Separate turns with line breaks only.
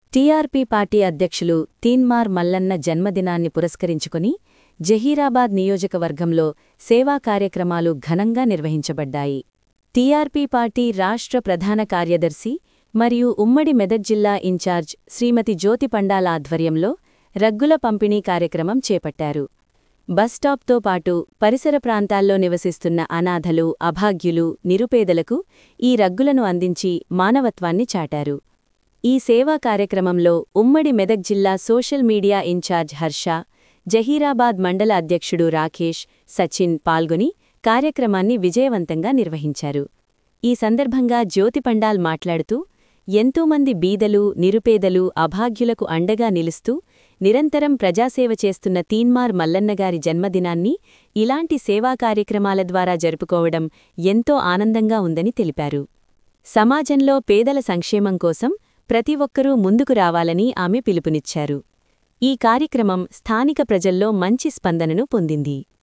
TRP party అధ్యక్షులు తీన్మార్ మల్లన్న జన్మదినాన్ని పురస్కరించుకుని జహీరాబాద్ నియోజకవర్గంలో సేవా కార్యక్రమాలు ఘనంగా నిర్వహించబడ్డాయి టీఆర్పీ పార్టీ రాష్ట్ర ప్రధాన కార్యదర్శి మరియు ఉమ్మడి మెదక్ జిల్లా ఇన్ఛార్జ్ శ్రీమతి జ్యోతి పండాల ఆధ్వర్యంలో రగ్గుల పంపిణీ కార్యక్రమం చేపట్టారు బస్టాప్తో పాటు పరిసర ప్రాంతాల్లో నివసిస్తున్న అనాథలు అభాగ్యులు నిరుపేదలకు ఈ రగ్గులను అందించి మానవత్వాన్ని చాటారు ఈ సేవా కార్యక్రమంలో ఉమ్మడి మెదక్ జిల్లా social media in-charge Harsha Zaheerabad మండల అధ్యక్షుడు రాకేష్ సచిన్ పాల్గొని కార్యక్రమాన్ని విజయవంతంగా నిర్వహించారు ఈ సందర్భంగా జ్యోతి పండాల్ మాట్లాడుతూ ఎంతోమంది బీదలు నిరుపేదలు అభాగ్యులకు అండగా నిలుస్తూ నిరంతరం ప్రజాసేవ చేస్తున్న తీన్మార్ మల్లన్నగారి జన్మదినాన్ని ఇలాంటి సేవా కార్యక్రమాల ద్వారా జరుపుకోవడం ఎంతో ఆనందంగా ఉందని తెలిపారు సమాజంలో పేదల సంక్షేమం కోసం ప్రతి ఒక్కరూ ముందుకు రావాలని ఆమె పిలుపునిచ్చారు ఈ కార్యక్రమం స్థానిక ప్రజల్లో మంచి స్పందనను పొందింది